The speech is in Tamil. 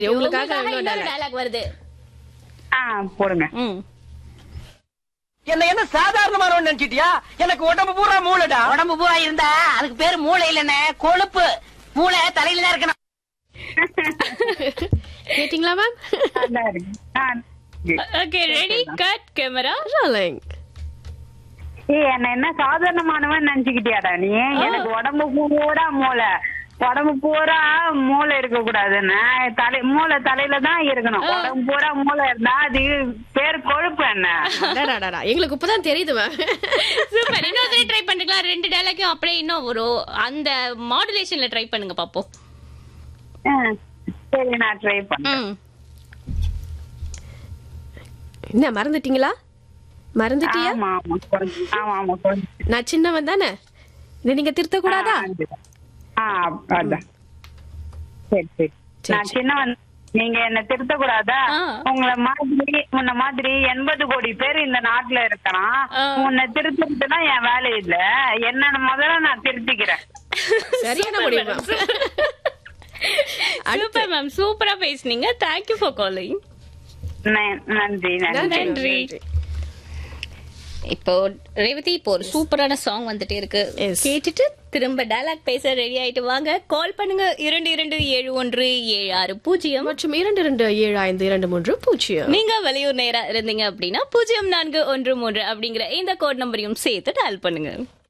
உங்களுக்காக உங்களுக்காக இன்னொரு இன்னொரு dialogue. டயலாக் வருது ஆ போடுங்க ம் என்ன என்ன சாதாரணமானவன் நினைச்சிட்டியா எனக்கு உடம்பு பூரா மூளைடா உடம்பு பூரா இருந்தா அதுக்கு பேரு மூளை இல்லன்னு கொழுப்பு மூளை தலையில தான் இருக்கணும் கேட்டீங்களா மேம் நல்லா இருக்கு ஆ, இருக்கு. Okay ready cut camera rolling ஏய் என்ன என்ன சாதாரணமானவன் நினைச்சுக்கிட்டியாடா நீ எனக்கு உடம்பு பூரா மூளை உடம்பு பூரா மூளை இருக்க கூடாதுன்னு தலை மூளை தலையில தான் இருக்கணும் உடம்பு பூரா மூளை இருந்தா அது பேர் கொழுப்பு என்ன அடடடடா, எங்களுக்கு இப்பதான் தெரியுது மேம் சூப்பர் இன்னொரு ட்ரை பண்றீங்களா ரெண்டு டயலாக்கையும் அப்படியே இன்னும் ஒரு அந்த மாடுலேஷன்ல ட்ரை பண்ணுங்க பாப்போம் ஆ, சரி நான் ட்ரை பண்ணேன் ம் என்ன மறந்துட்டீங்களா மறந்துட்டியா ஆமா ஆமா கொஞ்சம் ஆமா ஆமா கொஞ்சம் நான் சின்னவன் தானே இதை நீங்க திருத்த கூடாதா ஆ அதான் சரி சரி சரி, நான் சின்னவன் நீங்க என்ன திருத்த கூடாதா ஆ. உங்களை மாதிரி உன்ன மாதிரி எண்பது கோடி பேர் இந்த நாட்டுல இருக்கிறான் ஆ. உன்னை திருத்துறதுலாம் என் வேலை இல்ல என்ன முதல்ல நான் திருத்திக்கிறேன் சரியான முடிவு மேம் சூப்பர் மேம் சூப்பரா பேசுனீங்க தேங்க்யூ ஃபார் காலிங் ந- நன்றி நன்றி நன்றி. இப்போ ரேவதி இப்போ ஒரு சூப்பரான சாங் வந்துட்டே இருக்கு Yes. கேட்டுட்டு திரும்ப டயலாக் பேச ரெடி ஆயிட்டு வாங்க கால் பண்ணுங்க இரண்டு இரண்டு ஏழு ஒன்று ஏழு ஆறு பூஜ்ஜியம் மற்றும் இரண்டு இரண்டு ஏழு ஐந்து இரண்டு மூன்று பூஜ்ஜியம் நீங்க வெளியூர் நேரா இருந்தீங்க அப்படின்னா பூஜ்ஜியம் நான்கு ஒன்று மூன்று அப்படிங்கிற இந்த கோட் நம்பரையும் சேர்த்து டயல் பண்ணுங்க